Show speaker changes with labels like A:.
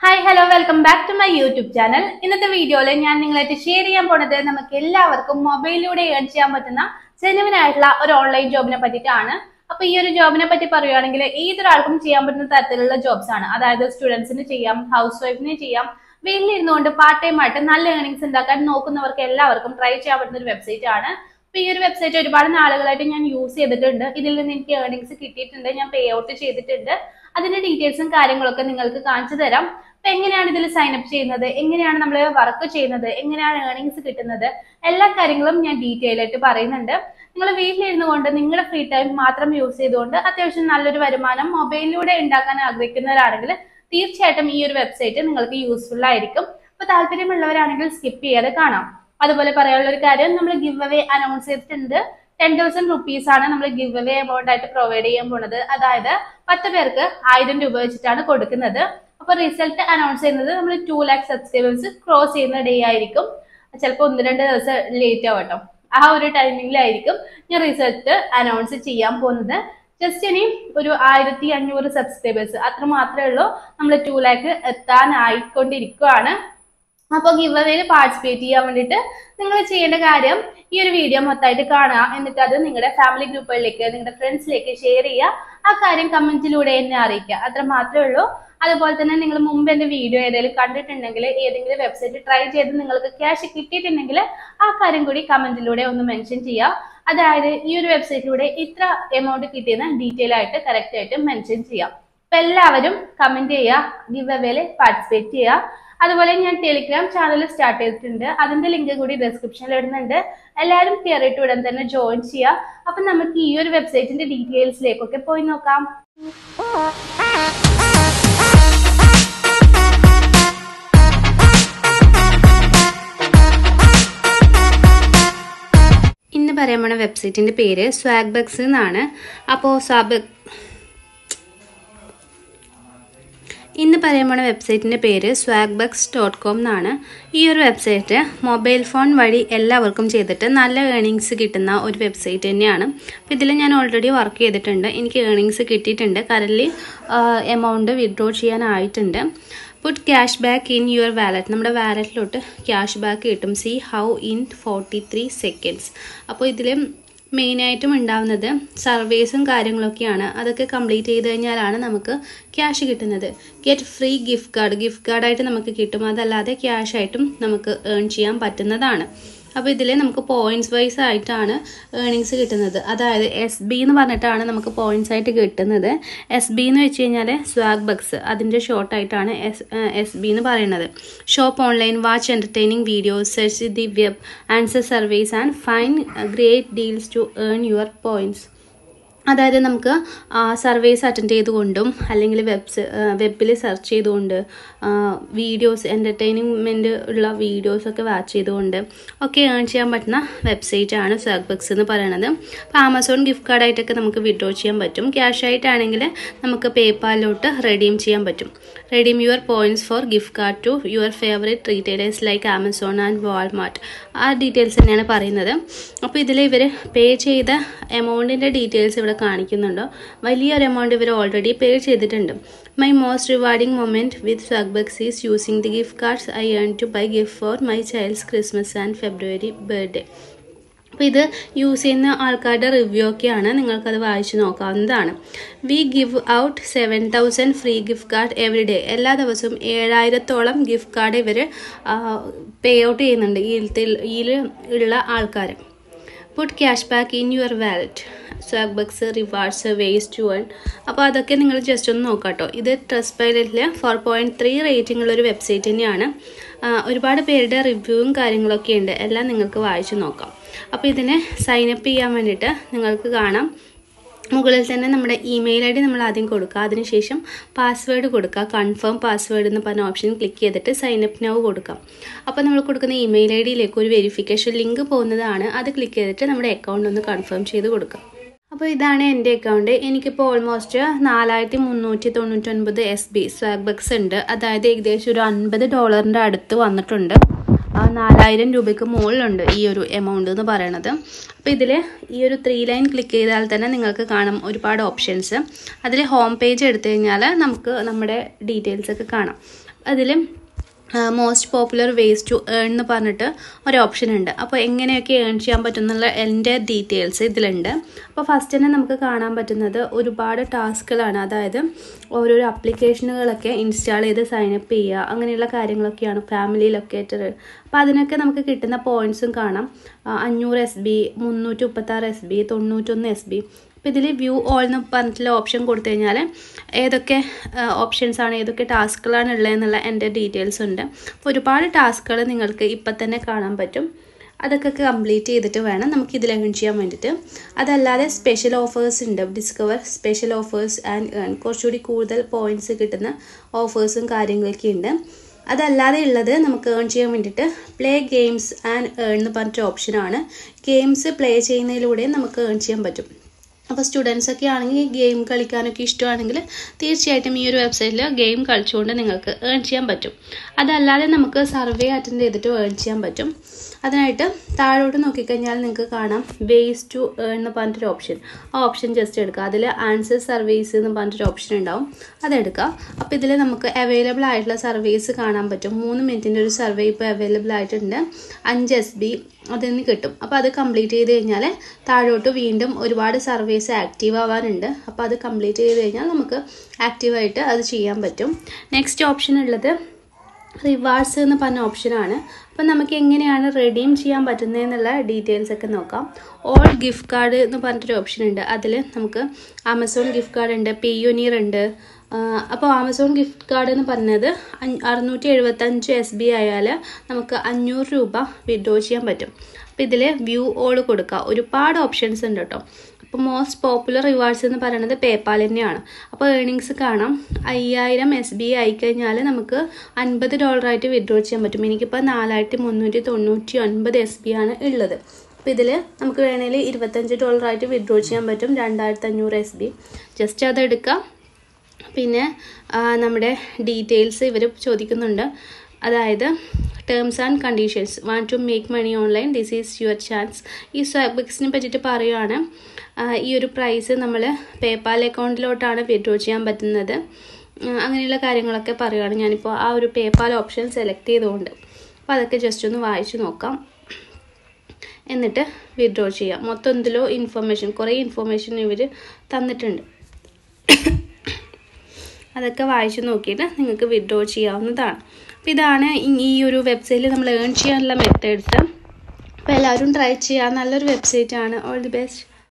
A: hi hello welcome back to my YouTube channel ഇന്നത്തെ വീഡിയോയിൽ ഞാൻ നിങ്ങളായിട്ട് ഷെയർ ചെയ്യാൻ പോണത് നമുക്ക് എല്ലാവർക്കും മൊബൈലിലൂടെ ഏൺ ചെയ്യാൻ പറ്റുന്ന ജെനുവിൻ ആയിട്ടുള്ള ഒരു ഓൺലൈൻ ജോബിനെ പറ്റിയിട്ടാണ് അപ്പൊ ഈ ഒരു ജോബിനെ പറ്റി പറയുകയാണെങ്കിൽ ഏതൊരാൾക്കും ചെയ്യാൻ പറ്റുന്ന തരത്തിലുള്ള ജോബ്സ് ആണ് അതായത് സ്റ്റുഡൻസിന് ചെയ്യാം ഹൗസ് വൈഫിന് ചെയ്യാം വീട്ടിലിരുന്നുകൊണ്ട് പാർട്ട് ടൈം ആയിട്ട് നല്ല ഏണിങ്സ് ഉണ്ടാക്കാൻ നോക്കുന്നവർക്ക് എല്ലാവർക്കും ട്രൈ ചെയ്യാൻ പറ്റുന്ന ഒരു വെബ്സൈറ്റ് ആണ് അപ്പൊ ഈ ഒരു വെബ്സൈറ്റ് ഒരുപാട് നാളുകളായിട്ട് ഞാൻ യൂസ് ചെയ്തിട്ടുണ്ട് ഇതിൽ നിന്ന് എനിക്ക് ഏർണിങ്സ് കിട്ടിയിട്ടുണ്ട് ഞാൻ പേ ഔട്ട് ചെയ്തിട്ടുണ്ട് അതിന്റെ ഡീറ്റെയിൽസും കാര്യങ്ങളൊക്കെ നിങ്ങൾക്ക് കാണിച്ചു തരാം അപ്പൊ എങ്ങനെയാണ് ഇതിൽ സൈൻ അപ്പ് ചെയ്യുന്നത് എങ്ങനെയാണ് നമ്മൾ വർക്ക് ചെയ്യുന്നത് എങ്ങനെയാണ് ഏർണിങ്സ് കിട്ടുന്നത് എല്ലാ കാര്യങ്ങളും ഞാൻ ഡീറ്റെയിൽ ആയിട്ട് പറയുന്നുണ്ട് നിങ്ങൾ വീട്ടിലിരുന്നു കൊണ്ട് നിങ്ങളുടെ ഫ്രീ ടൈം മാത്രം യൂസ് ചെയ്തുകൊണ്ട് അത്യാവശ്യം നല്ലൊരു വരുമാനം മൊബൈലിലൂടെ ഉണ്ടാക്കാൻ ആഗ്രഹിക്കുന്നവരാണെങ്കിൽ തീർച്ചയായിട്ടും ഈ ഒരു വെബ്സൈറ്റ് നിങ്ങൾക്ക് യൂസ്ഫുൾ ആയിരിക്കും അപ്പൊ താല്പര്യമുള്ളവരാണെങ്കിൽ സ്കിപ്പ് ചെയ്യാതെ കാണാം അതുപോലെ പറയാനുള്ള ഒരു കാര്യം നമ്മൾ ഗിവ് അവേ അനൗൺസ് ചെയ്തിട്ടുണ്ട് ടെൻ തൗസൻഡ് റുപ്പീസ് ആണ് നമ്മൾ ഗിവ് അവേ എമൗണ്ട് ആയിട്ട് പ്രൊവൈഡ് ചെയ്യാൻ പോണത് അതായത് പത്ത് പേർക്ക് ആയിരം രൂപ വെച്ചിട്ടാണ് കൊടുക്കുന്നത് അപ്പൊ റിസൾട്ട് അനൗൺസ് ചെയ്യുന്നത് നമ്മൾ ടു ലാക്ക് സബ്സ്ക്രൈബേഴ്സ് ക്രോസ് ചെയ്യുന്ന ഡേ ആയിരിക്കും ചിലപ്പോൾ ഒന്ന് രണ്ട് ദിവസം ലേറ്റ് ആവും കേട്ടോ ആ ഒരു ടൈമിങ്ങിലായിരിക്കും ഞാൻ റിസൾട്ട് അനൗൺസ് ചെയ്യാൻ പോകുന്നത് ജസ്റ്റ് ഇനി ഒരു ആയിരത്തി അഞ്ഞൂറ് സബ്സ്ക്രൈബേഴ്സ് അത്ര മാത്രമേ ഉള്ളൂ നമ്മൾ ടു ലാക്ക് എത്താനായിക്കൊണ്ടിരിക്കുകയാണ് അപ്പോൾ ഗിവ് അവേയിൽ പാർട്ടിസിപ്പേറ്റ് ചെയ്യാൻ വേണ്ടിയിട്ട് നിങ്ങൾ ചെയ്യേണ്ട കാര്യം ഈ ഒരു വീഡിയോ മൊത്തമായിട്ട് കാണുക എന്നിട്ട് അത് നിങ്ങളുടെ ഫാമിലി ഗ്രൂപ്പുകളിലേക്ക് നിങ്ങളുടെ ഫ്രണ്ട്സിലേക്ക് ഷെയർ ചെയ്യുക ആ കാര്യം കമന്റിലൂടെ എന്നെ അറിയിക്കുക അത്ര മാത്രമേ ഉള്ളൂ അതുപോലെ തന്നെ നിങ്ങൾ മുമ്പ് എന്റെ വീഡിയോ ഏതെങ്കിലും കണ്ടിട്ടുണ്ടെങ്കിൽ ഏതെങ്കിലും വെബ്സൈറ്റ് ട്രൈ ചെയ്ത് നിങ്ങൾക്ക് ക്യാഷ് കിട്ടിയിട്ടുണ്ടെങ്കിൽ ആ കാര്യം കൂടി കമന്റിലൂടെ ഒന്ന് മെൻഷൻ ചെയ്യുക അതായത് ഈ ഒരു വെബ്സൈറ്റിലൂടെ ഇത്ര എമൗണ്ട് കിട്ടിയെന്ന് ഡീറ്റെയിൽ ആയിട്ട് കറക്റ്റ് ആയിട്ട് മെൻഷൻ ചെയ്യാം അപ്പൊ എല്ലാവരും കമന്റ് ചെയ്യുക ഗിവ് അവേയിൽ പാർട്ടിസിപ്പേറ്റ് ചെയ്യുക അതുപോലെ ഞാൻ ടെലിഗ്രാം ചാനൽ സ്റ്റാർട്ട് ചെയ്തിട്ടുണ്ട് അതിന്റെ ലിങ്ക് കൂടി ഡിസ്ക്രിപ്ഷനിൽ ഇടുന്നുണ്ട് എല്ലാവരും കയറിയിട്ട് ഉടൻ തന്നെ ജോയിൻ ചെയ്യുക അപ്പൊ നമുക്ക് ഈ ഒരു വെബ്സൈറ്റിന്റെ ഡീറ്റെയിൽസിലേക്കൊക്കെ പോയി നോക്കാം
B: ഇന്ന് പറയാൻ പോണ വെബ്സൈറ്റിന്റെ പേര് സ്വാഗ് ബക്സ് എന്നാണ് അപ്പോൾ സ്വാബ് ഇന്ന് പറയാൻ പോണ വെബ്സൈറ്റിന്റെ പേര് സ്വാഗ് ബക്സ് ഡോട്ട് കോം എന്നാണ് ഈ ഒരു വെബ്സൈറ്റ് മൊബൈൽ ഫോൺ വഴി എല്ലാവർക്കും ചെയ്തിട്ട് നല്ല ഏണിങ്സ് കിട്ടുന്ന ഒരു വെബ്സൈറ്റ് തന്നെയാണ് അപ്പോൾ ഇതിൽ ഞാൻ ഓൾറെഡി വർക്ക് ചെയ്തിട്ടുണ്ട് എനിക്ക് ഏണിങ്സ് കിട്ടിയിട്ടുണ്ട് കറൻലി എമൗണ്ട് വിഡ്രോ ചെയ്യാനായിട്ടുണ്ട് put cash back in your wallet നമ്മുടെ വാലറ്റിലോട്ട് ക്യാഷ് ബാക്ക് കിട്ടും see how in forty three seconds അപ്പോൾ ഇതിൽ മെയിനായിട്ടും ഉണ്ടാവുന്നത് സർവേസും കാര്യങ്ങളൊക്കെയാണ് അതൊക്കെ കംപ്ലീറ്റ് ചെയ്ത് കഴിഞ്ഞാലാണ് നമുക്ക് ക്യാഷ് കിട്ടുന്നത് get free gift card gift കാർഡായിട്ട് നമുക്ക് കിട്ടും അതല്ലാതെ ക്യാഷ് ആയിട്ടും നമുക്ക് ഏൺ ചെയ്യാൻ പറ്റുന്നതാണ് അപ്പോൾ ഇതിൽ നമുക്ക് പോയിന്റ്സ് വൈസ് ആയിട്ടാണ് ഏണിങ്സ് കിട്ടുന്നത് അതായത് എസ് ബി എന്ന് പറഞ്ഞിട്ടാണ് നമുക്ക് പോയിന്റ്സ് ആയിട്ട് കിട്ടുന്നത് എസ് ബി എന്ന് വെച്ച് കഴിഞ്ഞാൽ സ്വാഗ് ബക്സ് അതിൻ്റെ ഷോർട്ടായിട്ടാണ് എസ് എസ് ബി എന്ന് പറയുന്നത് shop online watch entertaining videos search the web answer service and find great deals to earn your points അതായത് നമുക്ക് സർവേസ് അറ്റൻഡ് ചെയ്തുകൊണ്ടും അല്ലെങ്കിൽ വെബ്സ് വെബിൽ സെർച്ച് ചെയ്തുകൊണ്ട് വീഡിയോസ് എൻ്റർടൈൻമെൻറ്റ് ഉള്ള വീഡിയോസൊക്കെ വാച്ച് ചെയ്തുകൊണ്ട് ഒക്കെ ഏൺ ചെയ്യാൻ പറ്റുന്ന വെബ്സൈറ്റ് ആണ് സ്വാഗ്ബക്സ് എന്ന് പറയുന്നത് അപ്പോൾ ആമസോൺ ഗിഫ്റ്റ് കാർഡായിട്ടൊക്കെ നമുക്ക് വിഡ്രോ ചെയ്യാൻ പറ്റും ക്യാഷ് ആയിട്ടാണെങ്കിൽ നമുക്ക് പേപ്പാലിലോട്ട് റെഡീം ചെയ്യാൻ പറ്റും redeem your points for gift card to your favourite retailers like Amazon and Walmart ആ ഡീറ്റെയിൽസ് തന്നെയാണ് പറയുന്നത് അപ്പോൾ ഇതിൽ ഇവർ പേ ചെയ്ത എമൗണ്ടിൻ്റെ ഡീറ്റെയിൽസ് ഇവിടെ കാണിക്കുന്നുണ്ടോ വലിയൊരു എമൗണ്ട് ഇവർ ഓൾറെഡി പേ ചെയ്തിട്ടുണ്ട് my most rewarding moment with Swagbucks is using the gift cards I earn to buy gift for my child's Christmas and February birthday അപ്പോൾ ഇത് യൂസ് ചെയ്യുന്ന ആൾക്കാരുടെ റിവ്യൂ ഒക്കെയാണ് നിങ്ങൾക്കത് വായിച്ചു നോക്കാവുന്നതാണ് we give out seven thousand free gift card every day എല്ലാ ദിവസവും ഏഴായിരത്തോളം ഗിഫ്റ്റ് കാർഡ് ഇവർ പേ ഔട്ട് ചെയ്യുന്നുണ്ട് ഇതിൽ ഉള്ള ആൾക്കാർ put cash back in your wallet Swagbucks rewards ways to win അപ്പോൾ അതൊക്കെ നിങ്ങൾ ജസ്റ്റ് ഒന്ന് നോക്കാം കേട്ടോ ഇത് ട്രസ്റ്റ് പൈലറ്റിൽ ഫോർ പോയിൻറ്റ് ത്രീ റേറ്റിംഗ് ഉള്ള ഒരു വെബ്സൈറ്റ് തന്നെയാണ് ഒരുപാട് പേരുടെ റിവ്യൂവും കാര്യങ്ങളൊക്കെ ഉണ്ട് എല്ലാം നിങ്ങൾക്ക് വായിച്ചു നോക്കാം അപ്പോൾ ഇതിനെ സൈനപ്പ് ചെയ്യാൻ വേണ്ടിയിട്ട് നിങ്ങൾക്ക് കാണാം മുകളിൽ തന്നെ നമ്മുടെ ഇമെയിൽ ഐ ഡി നമ്മൾ ആദ്യം കൊടുക്കുക അതിനുശേഷം പാസ്വേഡ് കൊടുക്കുക കൺഫേം പാസ്വേഡ് എന്ന് പറഞ്ഞ ഓപ്ഷൻ ക്ലിക്ക് ചെയ്തിട്ട് സൈനപ്പ് നൗ കൊടുക്കാം അപ്പോൾ നമ്മൾ കൊടുക്കുന്ന ഇമെയിൽ ഐ ഡിയിലേക്ക് ഒരു വെരിഫിക്കേഷൻ ലിങ്ക് പോകുന്നതാണ് അത് ക്ലിക്ക് ചെയ്തിട്ട് നമ്മുടെ അക്കൗണ്ട് ഒന്ന് കൺഫേം ചെയ്ത് കൊടുക്കാം അപ്പോൾ ഇതാണ് എൻ്റെ അക്കൗണ്ട് എനിക്കിപ്പോൾ ഓൾമോസ്റ്റ് നാലായിരത്തി മുന്നൂറ്റി തൊണ്ണൂറ്റൊൻപത് എസ് ബി സ്വാഗ് ബക്സ് ഉണ്ട് അതായത് ഏകദേശം ഒരു അൻപത് ഡോളറിൻ്റെ അടുത്ത് വന്നിട്ടുണ്ട് ആ, നാലായിരം രൂപയ്ക്ക് മുകളിലുണ്ട് ഈ ഒരു എമൗണ്ട് എന്ന് പറയണത് അപ്പോൾ ഇതിൽ ഈ ഒരു ത്രീ ലൈൻ ക്ലിക്ക് ചെയ്താൽ തന്നെ നിങ്ങൾക്ക് കാണാം ഒരുപാട് ഓപ്ഷൻസ് അതിൽ ഹോം പേജ് എടുത്തു കഴിഞ്ഞാൽ നമുക്ക് നമ്മുടെ ഡീറ്റെയിൽസ് ഒക്കെ കാണാം അതിൽ most popular ways to earn എന്ന് പറഞ്ഞിട്ട് ഒരു ഓപ്ഷൻ ഉണ്ട് അപ്പോൾ എങ്ങനെയൊക്കെ ഏൺ ചെയ്യാൻ പറ്റുന്നുള്ള എൻ്റെ ഡീറ്റെയിൽസ് ഇതിലുണ്ട് അപ്പോൾ ഫസ്റ്റ് തന്നെ നമുക്ക് കാണാൻ പറ്റുന്നത് ഒരുപാട് ടാസ്കുകളാണ് അതായത് ഓരോരോ അപ്ലിക്കേഷനുകളൊക്കെ ഇൻസ്റ്റാൾ ചെയ്ത് സൈനപ്പ് ചെയ്യുക അങ്ങനെയുള്ള കാര്യങ്ങളൊക്കെയാണ് ഫാമിലി ലൊക്കേറ്റർ അപ്പോൾ അതിനൊക്കെ നമുക്ക് കിട്ടുന്ന പോയിൻറ്സും കാണാം ആ, അഞ്ഞൂറ് എസ് ബി മുന്നൂറ്റി മുപ്പത്താറ് എസ് ബി തൊണ്ണൂറ്റൊന്ന് എസ് ബി അപ്പോൾ ഇതിൽ വ്യൂ ഓൾ എന്ന് പറഞ്ഞിട്ടുള്ള ഓപ്ഷൻ കൊടുത്തു കഴിഞ്ഞാൽ ഏതൊക്കെ ഓപ്ഷൻസ് ആണ് ഏതൊക്കെ ടാസ്കുകളാണ് ഉള്ളതെന്നുള്ള എൻ്റെ ഡീറ്റെയിൽസ് ഉണ്ട് അപ്പോൾ ഒരുപാട് ടാസ്കുകൾ നിങ്ങൾക്ക് ഇപ്പം തന്നെ കാണാൻ പറ്റും അതൊക്കെ കംപ്ലീറ്റ് ചെയ്തിട്ട് വേണം നമുക്ക് ഇതിൽ ഏൺ ചെയ്യാൻ വേണ്ടിയിട്ട് അതല്ലാതെ സ്പെഷ്യൽ ഓഫേഴ്സ് ഉണ്ട് discover special offers and earn കുറച്ചുകൂടി കൂടുതൽ പോയിൻറ്റ്സ് കിട്ടുന്ന ഓഫേഴ്സും കാര്യങ്ങളൊക്കെ ഉണ്ട് അതല്ലാതെ ഉള്ളത് നമുക്ക് ഏൺ ചെയ്യാൻ വേണ്ടിയിട്ട് പ്ലേ ഗെയിംസ് ആൻഡ് ഏൺ എന്ന് പറഞ്ഞിട്ട് ഓപ്ഷനാണ് ഗെയിംസ് പ്ലേ ചെയ്യുന്നതിലൂടെ നമുക്ക് ഏൺ ചെയ്യാൻ പറ്റും അപ്പോൾ സ്റ്റുഡൻസ് ഒക്കെ ആണെങ്കിൽ ഗെയിം കളിക്കാനൊക്കെ ഇഷ്ടമാണെങ്കിൽ തീർച്ചയായിട്ടും ഈ ഒരു വെബ്സൈറ്റിൽ ഗെയിം കളിച്ചുകൊണ്ട് നിങ്ങൾക്ക് ഏൺ ചെയ്യാൻ പറ്റും അതല്ലാതെ നമുക്ക് സർവേ അറ്റൻഡ് ചെയ്തിട്ട് ഏൺ ചെയ്യാൻ പറ്റും അതിനായിട്ട് താഴോട്ട് നോക്കിക്കഴിഞ്ഞാൽ നിങ്ങൾക്ക് കാണാം വേസ് ടു ഏൺ എന്ന് പറഞ്ഞിട്ടൊരു ഓപ്ഷൻ ആ ഓപ്ഷൻ ജസ്റ്റ് എടുക്കുക അതിൽ ആൻസർ സർവീസ് എന്ന് പറഞ്ഞിട്ടൊരു ഓപ്ഷൻ ഉണ്ടാവും അതെടുക്കുക അപ്പോൾ ഇതിൽ നമുക്ക് അവൈലബിൾ ആയിട്ടുള്ള സർവീസ് കാണാൻ പറ്റും മൂന്ന് മിനിറ്റിൻ്റെ ഒരു സർവേ ഇപ്പോൾ അവൈലബിൾ ആയിട്ടുണ്ട് അഞ്ച് എസ് ബി അതിൽ നിന്ന് കിട്ടും അപ്പോൾ അത് കംപ്ലീറ്റ് ചെയ്ത് കഴിഞ്ഞാൽ താഴോട്ട് വീണ്ടും ഒരുപാട് സർവീസ് ആക്റ്റീവ് ആവാനുണ്ട് അപ്പോൾ അത് കംപ്ലീറ്റ് ചെയ്ത് കഴിഞ്ഞാൽ നമുക്ക് ആക്റ്റീവായിട്ട് അത് ചെയ്യാൻ പറ്റും നെക്സ്റ്റ് ഓപ്ഷൻ ഉള്ളത് റിവാർഡ്സ് എന്ന് പറഞ്ഞ ഓപ്ഷനാണ് അപ്പം നമുക്ക് എങ്ങനെയാണ് റെഡീം ചെയ്യാൻ പറ്റുന്നതെന്നുള്ള ഡീറ്റെയിൽസ് ഒക്കെ നോക്കാം ഓൾ ഗിഫ്റ്റ് കാർഡ് എന്ന് പറഞ്ഞിട്ടൊരു ഓപ്ഷൻ ഉണ്ട് അതിൽ നമുക്ക് ആമസോൺ ഗിഫ്റ്റ് കാർഡ് ഉണ്ട് പേ യുനീർ ഉണ്ട് അപ്പോൾ ആമസോൺ ഗിഫ്റ്റ് കാർഡ് എന്ന് പറഞ്ഞത് അഞ്ഞ് അറുന്നൂറ്റി എഴുപത്തഞ്ച് എസ് ബി ആയാൽ നമുക്ക് അഞ്ഞൂറ് രൂപ വിഡ്രോ ചെയ്യാൻ പറ്റും അപ്പോൾ ഇതിൽ വ്യൂ ഓൾ കൊടുക്കുക ഒരുപാട് ഓപ്ഷൻസ് ഉണ്ട് കേട്ടോ അപ്പോൾ മോസ്റ്റ് പോപ്പുലർ റിവാർഡ്സ് എന്ന് പറയുന്നത് പേപ്പാൽ തന്നെയാണ് അപ്പോൾ ഏണിങ്സ് കാണാം അയ്യായിരം എസ് ബി ആയിക്കഴിഞ്ഞാൽ നമുക്ക് അൻപത് ഡോളറായിട്ട് വിഡ്രോ ചെയ്യാൻ പറ്റും എനിക്കിപ്പോൾ നാലായിരത്തി മുന്നൂറ്റി തൊണ്ണൂറ്റി ഒൻപത് എസ് ബി ആണ് ഉള്ളത് അപ്പോൾ ഇതിൽ നമുക്ക് വേണമെങ്കിൽ ഇരുപത്തഞ്ച് ഡോളറായിട്ട് വിഡ്രോ ചെയ്യാൻ പറ്റും രണ്ടായിരത്തി അഞ്ഞൂറ് എസ് ബി ജസ്റ്റ് അതെടുക്കാം പിന്നെ ആ, നമ്മുടെ ഡീറ്റെയിൽസ് ഇവർ ചോദിക്കുന്നുണ്ട് അതായത് terms and conditions want to make money online this is your chance ഈ ബുക്സിനെ പറ്റിയിട്ട് പറയുവാണ് ആ, ഈ ഒരു പ്രൈസ് നമ്മൾ പേപ്പാൽ അക്കൗണ്ടിലോട്ടാണ് വിഡ്രോ ചെയ്യാൻ പറ്റുന്നത് ആ, അങ്ങനെയുള്ള കാര്യങ്ങളൊക്കെ പറയുകയാണ് ഞാനിപ്പോൾ ആ ഒരു പേപ്പാൽ ഓപ്ഷൻ സെലക്ട് ചെയ്തുകൊണ്ട് അപ്പോൾ അതൊക്കെ ജസ്റ്റ് ഒന്ന് വായിച്ചു നോക്കാം എന്നിട്ട് വിഡ്രോ ചെയ്യാം മൊത്തം എന്തിലോ ഇൻഫർമേഷൻ കുറേ ഇൻഫർമേഷൻ ഇവർ തന്നിട്ടുണ്ട് അതൊക്കെ വായിച്ചു നോക്കിയിട്ട് നിങ്ങൾക്ക് വിഡ്രോ ചെയ്യാവുന്നതാണ് അപ്പോൾ ഇതാണ് ഈ- ഈ ഒരു വെബ്സൈറ്റിൽ നമ്മൾ ഏൺ ചെയ്യാനുള്ള മെത്തേഡ്സ് അപ്പോൾ എല്ലാവരും ട്രൈ ചെയ്യുക നല്ലൊരു വെബ്സൈറ്റ് ആണ് ഓൾ ദി ബെസ്റ്റ്